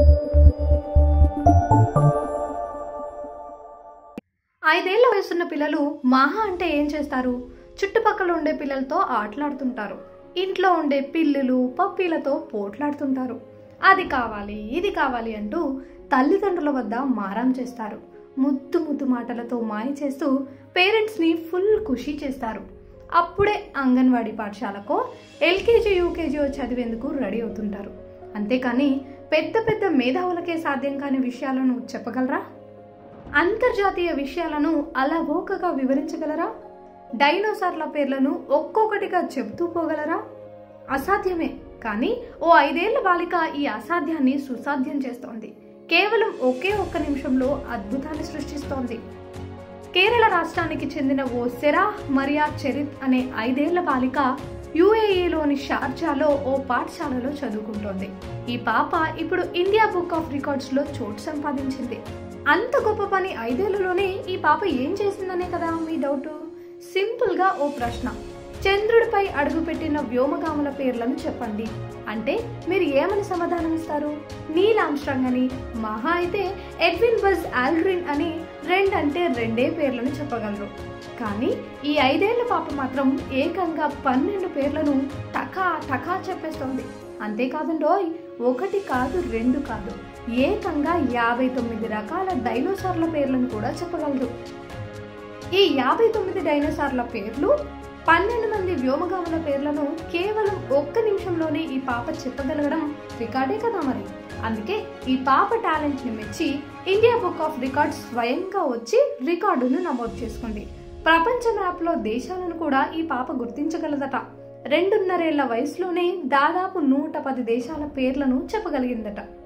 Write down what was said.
ఐదేళ్ల వయసున్న పిల్లలు మహా అంటే ఏం చేస్తారు చుట్టుపక్కల ఉండే పిల్లలతో ఆటలాడుతుంటారు ఇంట్లో ఉండే పిల్లులు పప్పీలతో పోట్లాడుతుంటారు అది కావాలి ఇది కావాలి అంటూ తల్లిదండ్రుల వద్ద మారం చేస్తారు ముద్దు ముద్దు మాటలతో మాయ చేస్తూ పేరెంట్స్ని ఫుల్ ఖుషి చేస్తారు అప్పుడే అంగన్వాడీ పాఠశాలకో ఎల్కేజీ యూకేజీ చదివేందుకు రెడీ అవుతుంటారు అంతేకాని పెద్ద పెద్ద మేధావులకే సాధ్యం కాని విషయాలను చెప్పగలరా అంతర్జాతీయ విషయాలను అలవోకగా వివరించగలరా డైనోసార్ల పేర్లను ఒక్కొక్కటిగా చెబుతూ పోగలరా అసాధ్యమే కానీ ఓ ఐదేళ్ల బాలిక ఈ అసాధ్యాన్ని సుసాధ్యం చేస్తోంది కేవలం ఒకే ఒక్క నిమిషంలో అద్భుతాన్ని సృష్టిస్తోంది కేరళ రాష్ట్రానికి చెందిన ఓ సెరా మరియా చెరిత్ అనే ఐదేళ్ల బాలిక యుఏఈలోని షార్జాలో ఓ పాఠశాలలో చదువుకుంటోంది ఈ పాప ఇప్పుడు ఇండియా బుక్ ఆఫ్ రికార్డ్స్ లో చోటు సంపాదించింది అంత గొప్ప పని ఐదేళ్లలోనే ఈ పాప ఏం చేసిందనే కదా మీ డౌట్ సింపుల్ గా ఓ ప్రశ్న చంద్రుడిపై అడుగుపెట్టిన వ్యోమగాముల పేర్లను చెప్పండి అంటే మీరు ఏమని సమాధానం ఇస్తారు నీల్ ఆమ్స్ట్రాంగ్ అని మహా అయితే ఎడ్విన్ బజ్ ఆల్డ్రిన్ అని రెండంటే రెండే పేర్లను చెప్పగలరు కానీ ఈ ఐదేళ్ల పాప మాత్రం ఏకంగా పన్నెండు పేర్లను టకా టకా చెప్పేస్తోంది అంతేకాదండోయ్ ఒకటి కాదు రెండు కాదు ఏకంగా యాభై తొమ్మిది రకాల డైనోసార్ల పేర్లను కూడా చెప్పగలరు ఈ యాభై తొమ్మిది డైనోసార్ల పేర్లు పన్నెండు మంది వ్యోమగాముల పేర్లను కేవలం ఒక్క నిమిషంలోనే ఈ పాప చెప్పగలగడం రికార్డే కదా మరి అందుకే ఈ పాప టాలెంట్ ని మెచ్చి ఇండియా బుక్ ఆఫ్ రికార్డ్స్ స్వయంగా వచ్చి రికార్డును నమోదు చేసుకుంది ప్రపంచ మ్యాప్ లో దేశాలను కూడా ఈ పాప గుర్తించగలదట రెండున్నరేళ్ల వయసులోనే దాదాపు నూట పది దేశాల పేర్లను చెప్పగలిగిందట